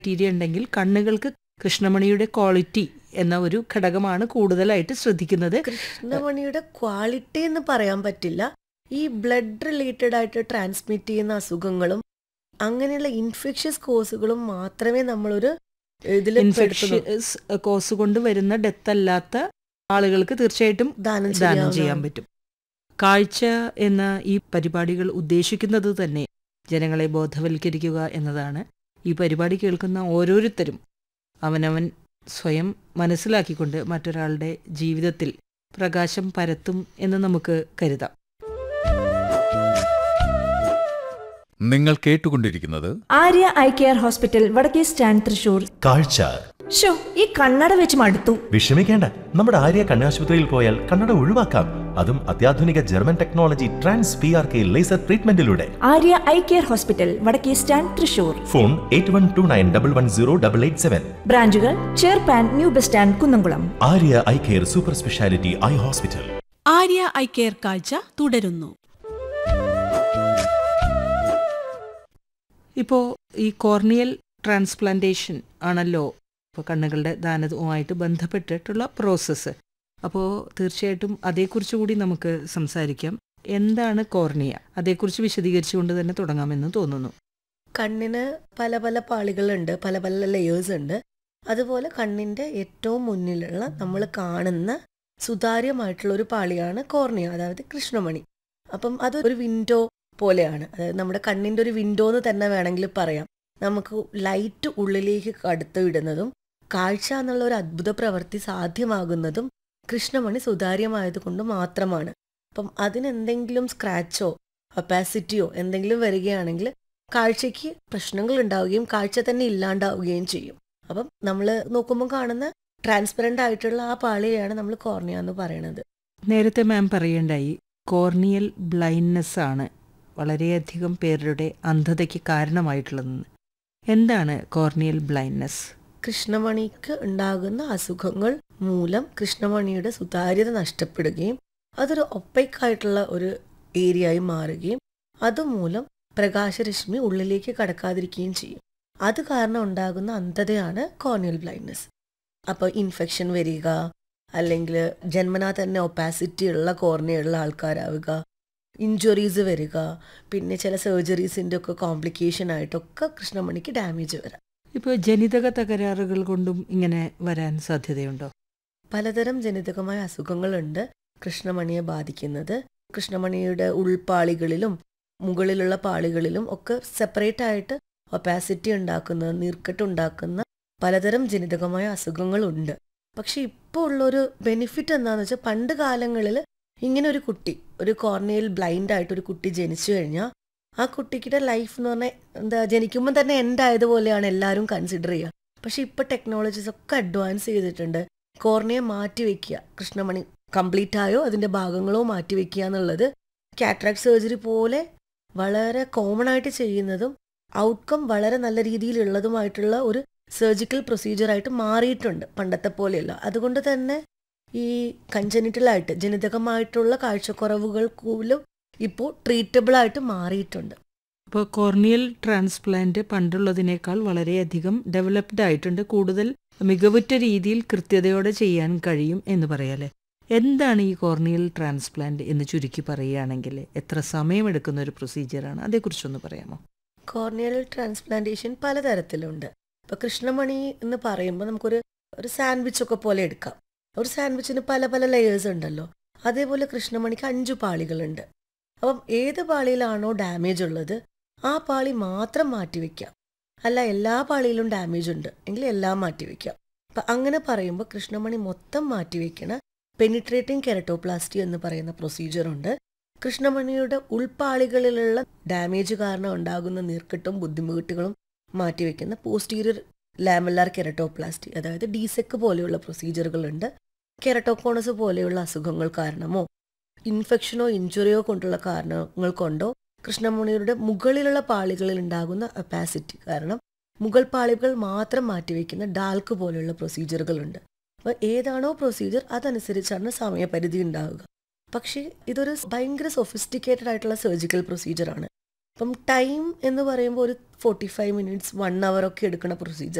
Bacteria ഉണ്ടെങ്കിൽ കണ്ണുകൾക്ക് കൃഷ്ണമണിയുടെ quality എന്ന ഒരു ഘടകമാണ് കൂടുതലായിട്ട് ശ്രദ്ധിക്കുന്നത് കൃഷ്ണമണിയുടെ ക്വാളിറ്റി എന്ന് പറയാൻ പറ്റില്ല ഈ ബ്ലഡ് റിലേറ്റഡ് ആയിട്ട് ട്രാൻസ്മിറ്റ് ചെയ്യുന്ന അസുഖങ്ങളും അങ്ങനെയുള്ള ഇൻഫെക്ഷ്യസ് കോസുകളും മാത്രമേ നമ്മളൊരു ഇതിൽ ഇൻഫെക്ഷ്യസ് കോസ് കൊണ്ട് വരുന്ന ഡെത്ത് അല്ലാത്ത ആളുകൾക്ക് തീർച്ചയായിട്ടും ദാനം ദാനം ചെയ്യാൻ ചെയ്യാവുന്നതാണ്. പറ്റും കാഴ്ച എന്ന ഈ പരിപാടികൾ ഉദ്ദേശിക്കുന്നത് തന്നെ ജനങ്ങളെ ബോധവൽക്കരിക്കുക എന്നതാണ് ഈ പരിപാടി കേൾക്കുന്ന ഓരോരുത്തരും അവനവൻ സ്വയം മനസ്സിലാക്കിക്കൊണ്ട് മറ്റൊരാളുടെ ജീവിതത്തിൽ പ്രകാശം പരത്തും എന്ന് നമുക്ക് കരുതാം നിങ്ങൾ കേട്ടുകൊണ്ടിരിക്കുന്നത് ആര്യ ഐ കെയർ ഹോസ്പിറ്റൽ വടക്കേ സ്റ്റാൻഡ് തൃശൂർ കാഴ്ച ഷോ ഈ കണ്ണട വെച്ച് മടുത്തു വിഷമിക്കേണ്ട നമ്മുടെ ആര്യ കണ്ണാശുപത്രിയിൽ പോയാൽ കണ്ണട ഒഴിവാക്കാം അതും അത്യാധുനിക German technology trans P R K laser ട്രീറ്റ്മെന്റിലൂടെ ആര്യ ഐ കെയർ ഹോസ്പിറ്റൽ വടക്കേ stand Thrissur phone eight one two nine double one zero double eight seven ബ്രാഞ്ചുകൾ ചേർപ്പാൻ new bus stand Kunnamkulam Arya eye care super speciality eye hospital Arya eye care കാഴ്ച തുടരുന്നു ഇപ്പോൾ ഈ corneal transplantation ആണല്ലോ ഇപ്പോൾ കണ്ണുകളുടെ ദാനവുമായിട്ട് ബന്ധപ്പെട്ടിട്ടുള്ള പ്രോസസ്സ് അപ്പോൾ തീർച്ചയായിട്ടും അതേക്കുറിച്ച് കൂടി നമുക്ക് സംസാരിക്കാം എന്താണ് കോർണിയ അതേക്കുറിച്ച് വിശദീകരിച്ചുകൊണ്ട് തന്നെ തുടങ്ങാമെന്ന് തോന്നുന്നു കണ്ണിന് പല പല പാളികളുണ്ട് പല പല ലെയേഴ്സ് ഉണ്ട് അതുപോലെ കണ്ണിന്റെ ഏറ്റവും മുന്നിലുള്ള നമ്മൾ കാണുന്ന സുതാര്യമായിട്ടുള്ള ഒരു പാളിയാണ് കോർണിയ അതായത് കൃഷ്ണമണി അപ്പം അത് ഒരു വിൻഡോ പോലെയാണ് അതായത് നമ്മുടെ കണ്ണിന്റെ ഒരു വിൻഡോ എന്ന് തന്നെ വേണമെങ്കിൽ പറയാം നമുക്ക് ലൈറ്റ് ഉള്ളിലേക്ക് കടത്തി വിടുന്നതും കാഴ്ച എന്നുള്ള ഒരു അത്ഭുത പ്രവൃത്തി സാധ്യമാകുന്നതും കൃഷ്ണമണി സുതാര്യമായത് കൊണ്ട് മാത്രമാണ് അപ്പം അതിനെന്തെങ്കിലും സ്ക്രാച്ചോ ഒപ്പാസിറ്റിയോ എന്തെങ്കിലും വരികയാണെങ്കിൽ കാഴ്ചയ്ക്ക് പ്രശ്നങ്ങൾ ഉണ്ടാവുകയും കാഴ്ച തന്നെ ഇല്ലാണ്ടാവുകയും ചെയ്യും അപ്പം നമ്മൾ നോക്കുമ്പോൾ കാണുന്ന ട്രാൻസ്പെറൻ്റ് ആയിട്ടുള്ള ആ പാളിയാണ് നമ്മൾ കോർണിയ എന്ന് പറയുന്നത് നേരത്തെ മാം പറയേണ്ടായി കോർണിയൽ ബ്ലൈൻഡ്നെസ് ആണ് വളരെയധികം പേരുടെ അന്ധതയ്ക്ക് കാരണമായിട്ടുള്ളതെന്ന് എന്താണ് കോർണിയൽ ബ്ലൈൻഡ്നെസ് കൃഷ്ണമണിക്ക് ഉണ്ടാകുന്ന അസുഖങ്ങൾ മൂലം കൃഷ്ണമണിയുടെ സുതാര്യത നഷ്ടപ്പെടുകയും അതൊരു ഒപ്പൈക്കായിട്ടുള്ള ഒരു ഏരിയയായി മാറുകയും അതുമൂലം പ്രകാശരശ്മി ഉള്ളിലേക്ക് കടക്കാതിരിക്കുകയും ചെയ്യും അത് കാരണം ഉണ്ടാകുന്ന അന്ധതയാണ് കോർണിയൽ ബ്ലൈൻഡ്നെസ് അപ്പോൾ ഇൻഫെക്ഷൻ വരിക അല്ലെങ്കിൽ ജന്മനാ തന്നെ ഒപ്പാസിറ്റി ഉള്ള കോർണിയ ഉള്ള ആൾക്കാരാവുക ഇഞ്ചുറീസ് വരിക പിന്നെ ചില സർജറീസിൻ്റെ ഒക്കെ കോംപ്ലിക്കേഷൻ ആയിട്ടൊക്കെ കൃഷ്ണമണിക്ക് ഡാമേജ് വരാം ഇപ്പോൾ ജനിതക തകരാറുകൾ കൊണ്ടും ഇങ്ങനെ വരാൻ സാധ്യതയുണ്ടോ പലതരം ജനിതകമായ അസുഖങ്ങളുണ്ട് കൃഷ്ണമണിയെ ബാധിക്കുന്നത് കൃഷ്ണമണിയുടെ ഉൾപാളികളിലും മുകളിലുള്ള പാളികളിലും ഒക്കെ സെപ്പറേറ്റ് ആയിട്ട് ഒപ്പാസിറ്റി ഉണ്ടാക്കുന്ന നീർക്കെട്ട് ഉണ്ടാക്കുന്ന പലതരം ജനിതകമായ അസുഖങ്ങളുണ്ട് പക്ഷെ ഇപ്പോൾ ഉള്ളൊരു ബെനിഫിറ്റ് എന്താണെന്ന് വെച്ചാൽ പണ്ട് കാലങ്ങളിൽ ഇങ്ങനെ ഒരു കുട്ടി ഒരു കോർണിയൽ ബ്ലൈൻഡ് ആയിട്ട് ഒരു കുട്ടി ജനിച്ചു കഴിഞ്ഞാൽ ആ കുട്ടിയുടെ ലൈഫ് എന്ന് പറഞ്ഞാൽ എന്താ ജനിക്കുമ്പോൾ തന്നെ എൻഡ് ആയതുപോലെയാണ് എല്ലാവരും കൺസിഡർ ചെയ്യുക പക്ഷെ ഇപ്പോൾ ടെക്നോളജീസ് ഒക്കെ അഡ്വാൻസ് ചെയ്തിട്ടുണ്ട് കോർണിയ മാറ്റി വെക്കുക കൃഷ്ണമണി കംപ്ലീറ്റ് ആയോ അതിൻ്റെ ഭാഗങ്ങളോ മാറ്റി വെക്കുക എന്നുള്ളത് കാറ്ററാക്ട് സർജറി പോലെ വളരെ കോമൺ ആയിട്ട് ചെയ്യുന്നതും ഔട്ട്കം വളരെ നല്ല രീതിയിലുള്ളതുമായിട്ടുള്ള ഒരു സർജിക്കൽ പ്രൊസീജിയറായിട്ട് മാറിയിട്ടുണ്ട് പണ്ടത്തെ പോലെയല്ല അതുകൊണ്ട് തന്നെ ഈ കഞ്ചനിറ്റലായിട്ട് ജനിതകമായിട്ടുള്ള കാഴ്ചക്കുറവുകൾ പോലും ഇപ്പോൾ ട്രീറ്റബിൾ ആയിട്ട് മാറിയിട്ടുണ്ട് ഇപ്പോൾ കോർണിയൽ ട്രാൻസ്പ്ലാന്റ് പണ്ടുള്ളതിനേക്കാൾ വളരെയധികം ഡെവലപ്ഡ് ആയിട്ടുണ്ട് കൂടുതൽ മികവുറ്റ രീതിയിൽ കൃത്യതയോടെ ചെയ്യാൻ കഴിയും എന്ന് പറയാല്ലേ എന്താണ് ഈ കോർണിയൽ ട്രാൻസ്പ്ലാന്റ് എന്ന് ചുരുക്കി പറയുകയാണെങ്കിൽ എത്ര സമയമെടുക്കുന്ന ഒരു പ്രൊസീജിയറാണ് അതേക്കുറിച്ചൊന്ന് പറയാമോ കോർണിയൽ ട്രാൻസ്പ്ലാന്റേഷൻ പലതരത്തിലുണ്ട് ഇപ്പൊ കൃഷ്ണമണി എന്ന് പറയുമ്പോൾ നമുക്കൊരു ഒരു സാൻഡ്വിച്ച് ഒക്കെ പോലെ എടുക്കാം ഒരു സാൻഡ്വിച്ചിന് പല പല ലെയേഴ്സ് ഉണ്ടല്ലോ അതേപോലെ കൃഷ്ണമണിക്ക് അഞ്ചു പാളികളുണ്ട് അപ്പം ഏത് പാളിയിലാണോ ഡാമേജ് ഉള്ളത് ആ പാളി മാത്രം മാറ്റിവെക്കാം അല്ല എല്ലാ പാളിയിലും ഡാമേജ് ഉണ്ട് എങ്കിൽ എല്ലാം മാറ്റിവെക്കാം അപ്പം അങ്ങനെ പറയുമ്പോൾ കൃഷ്ണമണി മൊത്തം മാറ്റിവെക്കണ പെനിട്രേറ്റിംഗ് കെരട്ടോപ്ലാസ്റ്റി എന്ന് പറയുന്ന പ്രൊസീജിയർ ഉണ്ട് കൃഷ്ണമണിയുടെ ഉൾപ്പാളികളിലുള്ള ഡാമേജ് കാരണം ഉണ്ടാകുന്ന നീർക്കെട്ടും ബുദ്ധിമുട്ടുകളും മാറ്റിവെക്കുന്ന പോസ്റ്റീരിയർ ലാമല്ലാർ കെരട്ടോപ്ലാസ്റ്റി അതായത് ഡീസെക്ക് പോലെയുള്ള പ്രൊസീജിയറുകളുണ്ട് കെരട്ടോകോണസ് പോലെയുള്ള അസുഖങ്ങൾ കാരണമോ ഇൻഫെക്ഷനോ ഇഞ്ചുറിയോ കൊണ്ടുള്ള കാരണങ്ങൾ കൊണ്ടോ കൃഷ്ണമണിയുടെ മുകളിലുള്ള പാളികളിൽ ഉണ്ടാകുന്ന അപ്പാസിറ്റി കാരണം മുകൾ പാളികൾ മാത്രം മാറ്റിവെക്കുന്ന ഡാൽക്ക് പോലെയുള്ള പ്രൊസീജിയറുകളുണ്ട് അപ്പോൾ ഏതാണോ പ്രൊസീജിയർ അതനുസരിച്ചാണ് സമയപരിധി ഉണ്ടാവുക പക്ഷേ ഇതൊരു ഭയങ്കര സൊഫിസ്റ്റിക്കേറ്റഡ് ആയിട്ടുള്ള സർജിക്കൽ പ്രൊസീജിയറാണ് അപ്പം ടൈം എന്ന് പറയുമ്പോൾ ഒരു forty five minutes one hour ഒക്കെ എടുക്കുന്ന പ്രൊസീജിയർ